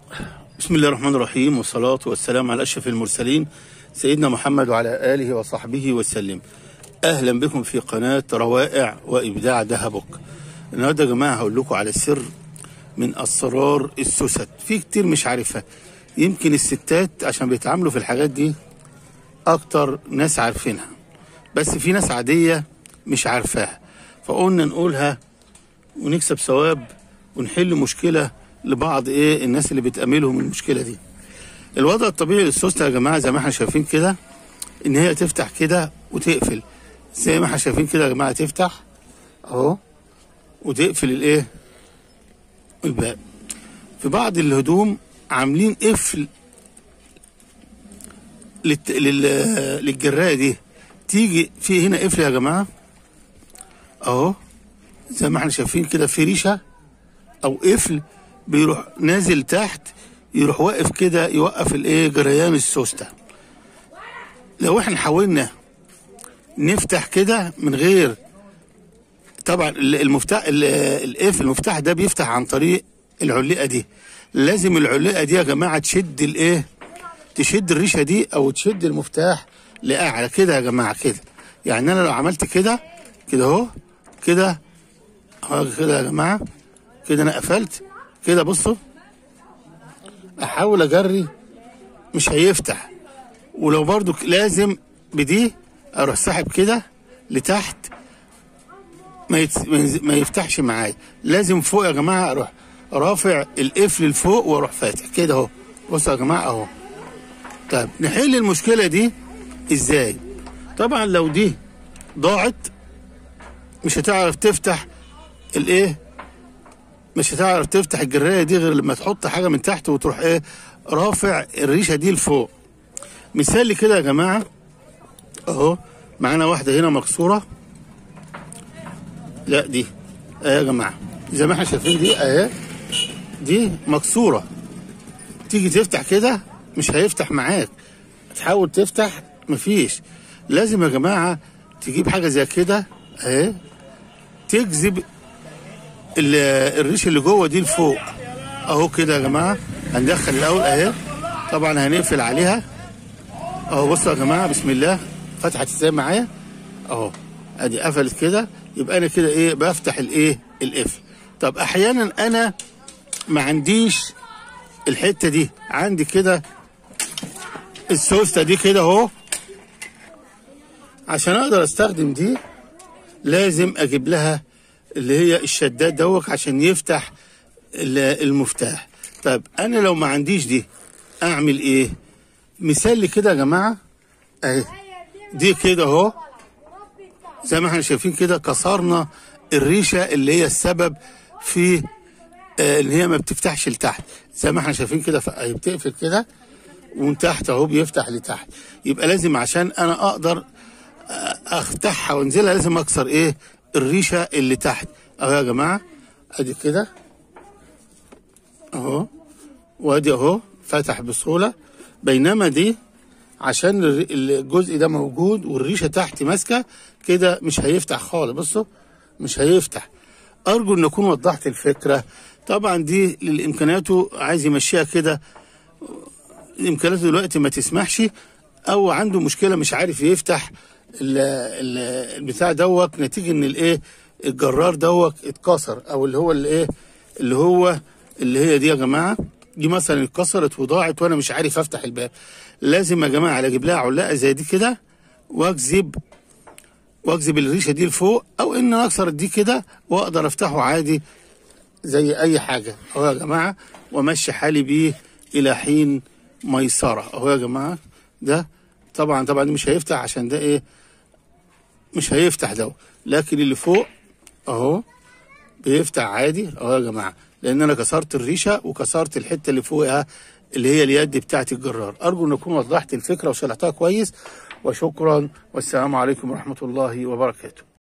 بسم الله الرحمن الرحيم والصلاة والسلام على أشرف المرسلين سيدنا محمد وعلى آله وصحبه وسلم أهلا بكم في قناة روائع وإبداع دهبك النهاردة يا جماعة هقول لكم على سر من أسرار السوست في كتير مش عارفها يمكن الستات عشان بيتعاملوا في الحاجات دي أكتر ناس عارفينها بس في ناس عادية مش عارفاها فقلنا نقولها ونكسب ثواب ونحل مشكلة لبعض ايه الناس اللي بتأملهم المشكلة دي الوضع الطبيعي للسوستة يا جماعة زي ما احنا شايفين كده ان هي تفتح كده وتقفل زي ما احنا شايفين كده يا جماعة تفتح اهو وتقفل الايه الباب في بعض الهدوم عاملين قفل للت... لل... للجراية دي تيجي في هنا قفل يا جماعة اهو زي ما احنا شايفين كده في ريشة او قفل بيروح نازل تحت يروح واقف كده يوقف الايه جريان السوسته لو احنا حاولنا نفتح كده من غير طبعا المفتاح القفل المفتاح ده بيفتح عن طريق العلقه دي لازم العلقه دي يا جماعه تشد الايه تشد الريشه دي او تشد المفتاح لاعلى كده يا جماعه كده يعني انا لو عملت كده كده اهو كده اهو كده يا جماعه كده انا قفلت كده بصوا احاول اجري مش هيفتح ولو برضو لازم بدي اروح ساحب كده لتحت ما, يت... ما يفتحش معايا لازم فوق يا جماعه اروح رافع القفل لفوق واروح فاتح كده اهو بصوا يا جماعه اهو طيب نحل المشكله دي ازاي طبعا لو دي ضاعت مش هتعرف تفتح الايه مش هتعرف تفتح الجرايه دي غير لما تحط حاجه من تحت وتروح ايه رافع الريشه دي لفوق مثال كده يا جماعه اهو معانا واحده هنا مكسوره لا دي اهي يا جماعه زي ما احنا شايفين دي اهي دي مكسوره تيجي تفتح كده مش هيفتح معاك تحاول تفتح مفيش لازم يا جماعه تجيب حاجه زي كده اهي تجذب الريش اللي جوه دي لفوق اهو كده يا جماعه هندخل الاول اهي طبعا هنقفل عليها اهو بصوا يا جماعه بسم الله فتحت ازاي معايا اهو ادي قفلت كده يبقى انا كده ايه بفتح الايه القفل طب احيانا انا ما عنديش الحته دي عندي كده السوسته دي كده اهو عشان اقدر استخدم دي لازم اجيب لها اللي هي الشداد دوك عشان يفتح المفتاح طيب انا لو ما عنديش دي اعمل ايه مثال كده يا جماعه اهي دي كده اهو زي ما احنا شايفين كده كسرنا الريشه اللي هي السبب في آه ان هي ما بتفتحش لتحت زي ما احنا شايفين كده اهي بتقفل كده ومن تحت اهو بيفتح لتحت يبقى لازم عشان انا اقدر افتحها وانزلها لازم اكسر ايه الريشه اللي تحت اهو يا جماعه ادي كده اهو وادي اهو فتح بسهوله بينما دي عشان الجزء ده موجود والريشه تحت ماسكه كده مش هيفتح خالص بصوا مش هيفتح ارجو ان اكون وضحت الفكره طبعا دي للامكانياته عايز يمشيها كده الامكانيات دلوقتي ما تسمحش او عنده مشكله مش عارف يفتح البتاع دوت نتيجه ان الايه الجرار دوت اتكسر او اللي هو اللي ايه اللي هو اللي هي دي يا جماعه دي مثلا اتكسرت وضاعت وانا مش عارف افتح الباب لازم يا جماعه اجيب لها علاقه زي دي كده واجذب واجذب الريشه دي لفوق او ان انا اكسر دي كده واقدر افتحه عادي زي اي حاجه اهو يا جماعه وامشي حالي بيه الى حين ميسره اهو يا جماعه ده طبعا طبعا مش هيفتح عشان ده ايه مش هيفتح ده لكن اللي فوق اهو بيفتح عادي اهو يا جماعه لان انا كسرت الريشه وكسرت الحته اللي فوقها اللي هي اليد بتاعت الجرار ارجو ان اكون وضحت الفكره وشرحتها كويس وشكرا والسلام عليكم ورحمه الله وبركاته